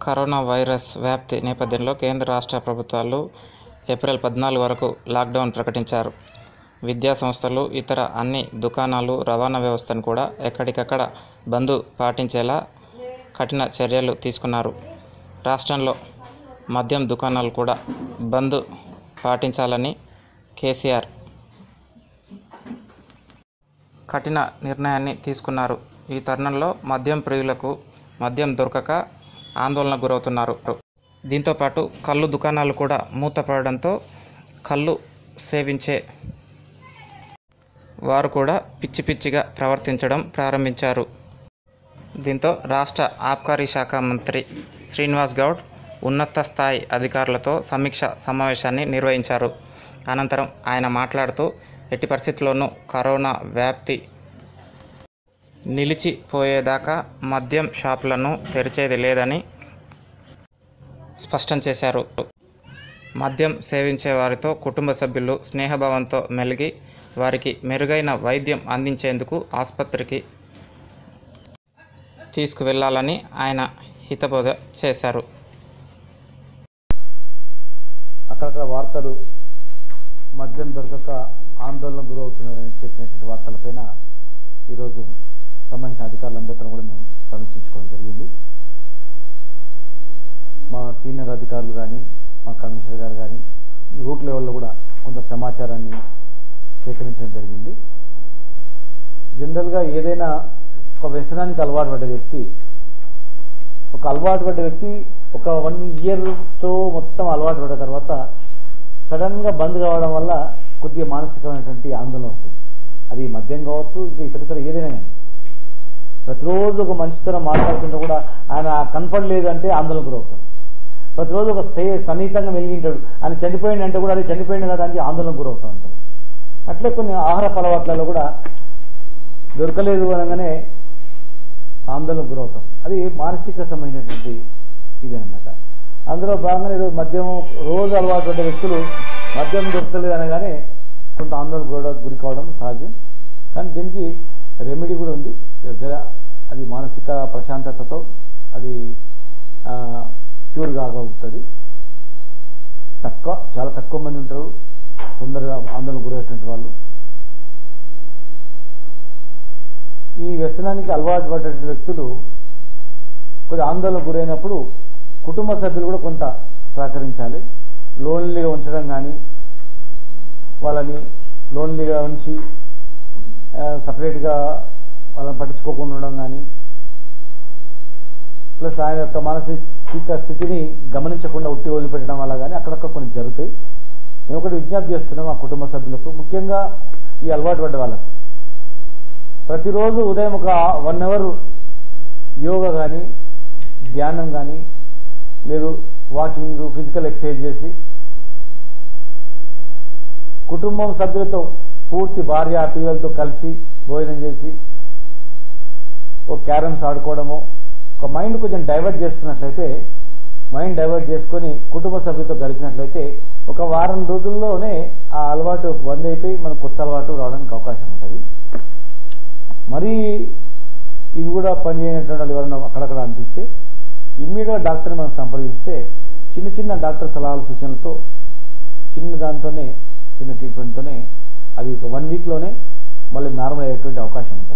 corona virus వ్యాప్తి నేపథ్యంలో కేంద్ర రాష్ట్ర ప్రభుత్వాలు ఏప్రిల్ పద్నాలుగు వరకు లాక్డౌన్ ప్రకటించారు విద్యా సంస్థలు ఇతర అన్ని దుకాణాలు రవాణా వ్యవస్థను కూడా ఎక్కడికక్కడ బంద్ పాటించేలా కఠిన చర్యలు తీసుకున్నారు రాష్ట్రంలో మద్యం దుకాణాలు కూడా బంద్ పాటించాలని కేసీఆర్ కఠిన నిర్ణయాన్ని తీసుకున్నారు ఈ తరుణంలో మద్యం ప్రియులకు మద్యం దొరకక ఆందోళనకు గురవుతున్నారు దీంతోపాటు కళ్ళు దుకాణాలు కూడా మూతపడడంతో కళ్ళు సేవించే వారు కూడా పిచ్చి పిచ్చిగా ప్రవర్తించడం ప్రారంభించారు దీంతో రాష్ట్ర ఆబ్కారీ శాఖ మంత్రి శ్రీనివాస్ గౌడ్ ఉన్నత స్థాయి అధికారులతో సమీక్ష సమావేశాన్ని నిర్వహించారు అనంతరం ఆయన మాట్లాడుతూ ఎట్టి పరిస్థితుల్లోనూ కరోనా వ్యాప్తి నిలిచిపోయేదాకా మద్యం షాపులను తెరిచేది లేదని స్పష్టం చేశారు మద్యం సేవించే వారితో కుటుంబ సభ్యులు స్నేహభావంతో మెలిగి వారికి మెరుగైన వైద్యం అందించేందుకు ఆసుపత్రికి తీసుకువెళ్లాలని ఆయన హితబోధ చేశారు అక్కడక్కడ వార్తలు మద్యం దొరకక ఆందోళనకు గురవుతున్నారని చెప్పినటువంటి వార్తలపైన ఈరోజు సంబంధించిన అధికారులందరితో కూడా మేము సమీక్షించుకోవడం జరిగింది మా సీనియర్ అధికారులు కానీ మా కమిషనర్ గారు కానీ రూట్ లెవెల్లో కూడా కొంత సమాచారాన్ని సేకరించడం జరిగింది జనరల్గా ఏదైనా ఒక వ్యసనానికి అలవాటు పడ్డ వ్యక్తి ఒక అలవాటు పడ్డ వ్యక్తి ఒక వన్ ఇయర్తో మొత్తం అలవాటు పడ్డ తర్వాత సడన్గా బంద్ కావడం వల్ల కొద్దిగా మానసికమైనటువంటి ఆందోళన వస్తుంది అది మద్యం కావచ్చు ఇంకా ఇతర ఇతర ఏదైనా కానీ ప్రతిరోజు ఒక మనిషితో మాట్లాడుతుంటే కూడా ఆయన కనపడలేదు అంటే ఆందోళన గురవుతాం ప్రతిరోజు ఒక సే సన్నిహితంగా మెలిగింటాడు ఆయన చనిపోయింది అంటే కూడా అది చనిపోయింది కదా అని ఆందోళన గురవుతూ ఉంటాడు అట్లే కొన్ని ఆహారపు అలవాట్లలో కూడా దొరకలేదు అనగానే ఆందోళనకు గురవుతాం అది మానసిక సంబంధించినటువంటి ఇది అనమాట అందులో భాగంగా ఈరోజు మద్యం రోజు అలవాటు పడ్డ వ్యక్తులు మద్యం దొరకలేదు అనగానే కొంత ఆందోళన గుర గురి కావడం సహజం కానీ దీనికి రెమెడీ కూడా ఉంది జర- అది మానసిక ప్రశాంతతతో అది క్యూర్ కాగలుగుతుంది తక్కువ చాలా తక్కువ మంది ఉంటారు తొందరగా ఆందోళన గురయ్యేటువంటి వాళ్ళు ఈ వ్యసనానికి అలవాటు పడ్డటువంటి వ్యక్తులు కొద్ది ఆందోళనకు గురైనప్పుడు కుటుంబ సభ్యులు కూడా కొంత సహకరించాలి లోన్లీగా ఉంచడం కానీ వాళ్ళని లోన్లీగా ఉంచి సపరేట్గా వాళ్ళని పట్టించుకోకుండా ఉండడం కానీ ప్లస్ ఆయన యొక్క మానసిక స్థితిని గమనించకుండా ఉట్టి వదిలిపెట్టడం వల్ల కానీ అక్కడక్కడ కొన్ని జరుగుతాయి మేము ఒకటి విజ్ఞప్తి చేస్తున్నాం ఆ కుటుంబ సభ్యులకు ముఖ్యంగా ఈ అలవాటు పడ్డ వాళ్ళకు ప్రతిరోజు ఉదయం ఒక వన్ అవర్ యోగా కానీ ధ్యానం కానీ లేదు వాకింగ్ ఫిజికల్ ఎక్సర్సైజ్ చేసి కుటుంబం సభ్యులతో పూర్తి భార్య పిల్లలతో కలిసి భోజనం చేసి ఓ క్యారమ్స్ ఆడుకోవడము ఒక మైండ్ కొంచెం డైవర్ట్ చేసుకున్నట్లయితే మైండ్ డైవర్ట్ చేసుకొని కుటుంబ సభ్యులతో గడిపినట్లయితే ఒక వారం రోజుల్లోనే ఆ అలవాటు బంద్ అయిపోయి మన కొత్త అలవాటు రావడానికి అవకాశం ఉంటుంది మరీ ఇవి కూడా పనిచేయనటువంటి వాళ్ళు ఎవరైనా అక్కడక్కడ అనిపిస్తే ఇమ్మీడియట్గా డాక్టర్ని మనం సంప్రదిస్తే చిన్న చిన్న డాక్టర్ సలహాలు సూచనలతో చిన్న దాంతోనే చిన్న ట్రీట్మెంట్తోనే అది ఒక వన్ వీక్లోనే మళ్ళీ నార్మల్ అయ్యేటువంటి అవకాశం ఉంటుంది